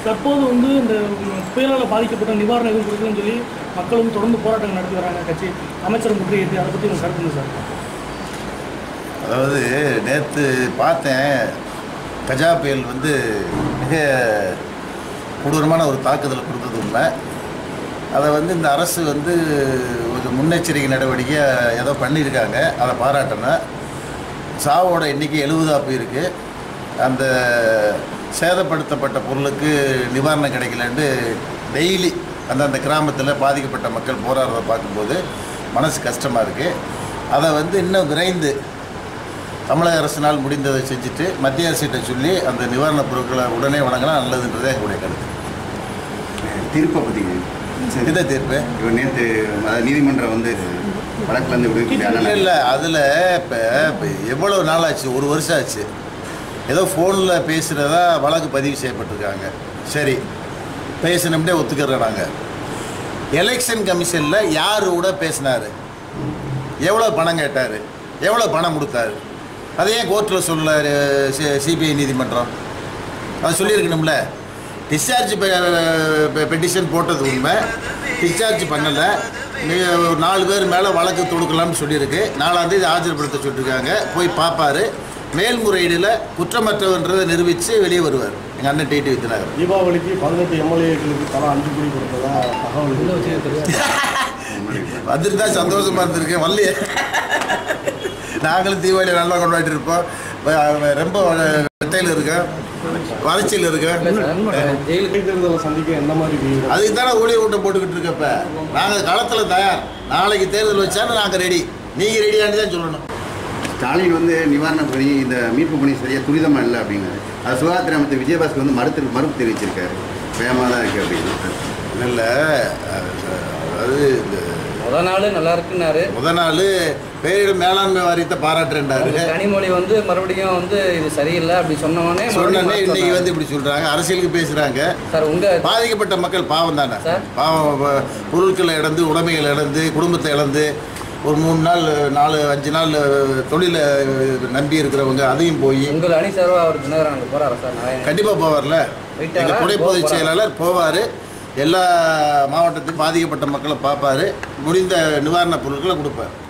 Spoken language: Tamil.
தற்போது வந்து இந்த புயலால் பாதிக்கப்பட்ட நிவாரணம் எதுவும் கொடுக்கலன்னு சொல்லி மக்களும் தொடர்ந்து போராட்டங்கள் நடத்தி வராங்க கட்சி அமைச்சர் முற்றுகையிட்டு அதை பற்றி உங்கள் கருத்து என்ன சார் அதாவது நேற்று பார்த்தேன் கஜா புயல் வந்து மிக கொடூரமான ஒரு தாக்குதலை கொடுத்தது உண்மை அதை வந்து இந்த அரசு வந்து ஒரு முன்னெச்சரிக்கை நடவடிக்கை ஏதோ பண்ணியிருக்காங்க அதை பாராட்டணும் சாவோட எண்ணிக்கை எழுபதாக போயிருக்கு அந்த சேதப்படுத்தப்பட்ட பொருளுக்கு நிவாரணம் கிடைக்கலன்ட்டு டெய்லி அந்தந்த கிராமத்தில் பாதிக்கப்பட்ட மக்கள் போராடுறதை பார்க்கும்போது மனசு கஷ்டமாக இருக்குது அதை வந்து இன்னும் விரைந்து தமிழக அரசினால் முடிந்ததை செஞ்சுட்டு மத்திய அரசிட்ட சொல்லி அந்த நிவாரணப் பொருட்களை உடனே வழங்கினா நல்லதுன்றதே எங்களுடைய கருத்து தீர்ப்பை பற்றிங்க எந்த தீர்ப்பு இப்போ நேற்று நீதிமன்றம் வந்து வழக்குலேருந்து இல்லை விடுவிக்க இல்லை அதில் இப்போ இப்போ எவ்வளோ நாள் ஆச்சு ஒரு வருஷம் ஆச்சு ஏதோ ஃபோனில் பேசுகிறதா வழக்கு பதிவு செய்யப்பட்டிருக்காங்க சரி பேசணும்னே ஒத்துக்கிறோம் நாங்கள் எலெக்ஷன் கமிஷனில் யார் கூட பேசினார் எவ்வளோ பணம் கேட்டார் எவ்வளோ பணம் கொடுத்தாரு அதை ஏன் கோர்ட்டில் சொல்லல சிபிஐ நீதிமன்றம் அது சொல்லியிருக்கணும்ல டிஸ்சார்ஜ் பெட்டிஷன் போட்டது உண்மை டிஸ்சார்ஜ் பண்ணலை ஒரு நாலு பேர் மேலே வழக்கு தொடுக்கலாம்னு சொல்லியிருக்கு நாலாந்தேதி ஆஜர்படுத்த சொல்லியிருக்காங்க போய் பார்ப்பாரு மேல்முறையீடில் குற்றமற்றவன்றதை நிரூபித்து வெளியே வருவார் எங்கள் அண்ணன் டிடி வித்யநகர் தீபாவளிக்கு பதினெட்டு எம்எல்ஏக்களுக்கு தலா அஞ்சு கோடி கொடுத்ததா தகவல் வந்துட்டு தான் சந்தோஷமா இருந்திருக்கு வரலையே நாங்களும் தீபாவளி நல்லா கொண்டாடிட்டு இருப்போம் வ- ரொம்ப வெட்டையில் இருக்கேன் வறட்சியில் இருக்கேன் தேர்தலை சந்திக்க எந்த மாதிரி வீடு அதுக்கு தானே ஊழியர் கூட்டம் போட்டுக்கிட்டு இருக்கப்ப நாங்கள் களத்தில் தயார் நாளைக்கு தேர்தல் வச்சாலும் நாங்கள் ரெடி நீங்கள் ரெடியானு தான் சொல்லணும் ஸ்டாலின் வந்து நிவாரண பணி இந்த மீட்பு பணி சரியாக துரிதமாக இல்லை அப்படிங்கிறாரு அது சுகாதார அமைச்சர் விஜயபாஸ்கர் வந்து மறுத்து மறுப்பு தெரிவிச்சிருக்காரு வேகமாக தான் இருக்குது அப்படின்னு இல்லை அது இந்த முத நாள் நல்லா இருக்குன்னாரு முத நாள் பேரிடர் மேலாண்மை வாரியத்தை பாராட்டுறாரு கனிமொழி வந்து மறுபடியும் வந்து இது சரியில்லை அப்படி சொன்ன உடனே சொன்னே மறுபடியும் இன்னைக்கு மாத்த வந்து இப்படி சொல்றாங்க அரசியலுக்கு பேசுறாங்க சார் உங்க பாதிக்கப்பட்ட மக்கள் பாவம் தானே சார். பாவம் ப- பொருட்களை இழந்து உடைமைகளை இழந்து குடும்பத்தை இழந்து ஒரு மூணு நாள் நாலு அஞ்சு நாள் தொழிலை நம்பி இருக்கிறவங்க அதையும் போய் உங்கள் அணி சார்பா அவர் தினகரன் அங்கே போறாரா சார் நாராயணன் கண்டிப்பாக போவார்ல போயிட்டாரா? எங்கள் துணை போக பொதுச் போறாரா? செயலாளர் போவார் எல்லா மாவட்டத்தையும் பாதிக்கப்பட்ட மக்களை பார்ப்பாரு முடிந்த நிவாரணப் பொருட்களை கொடுப்பார்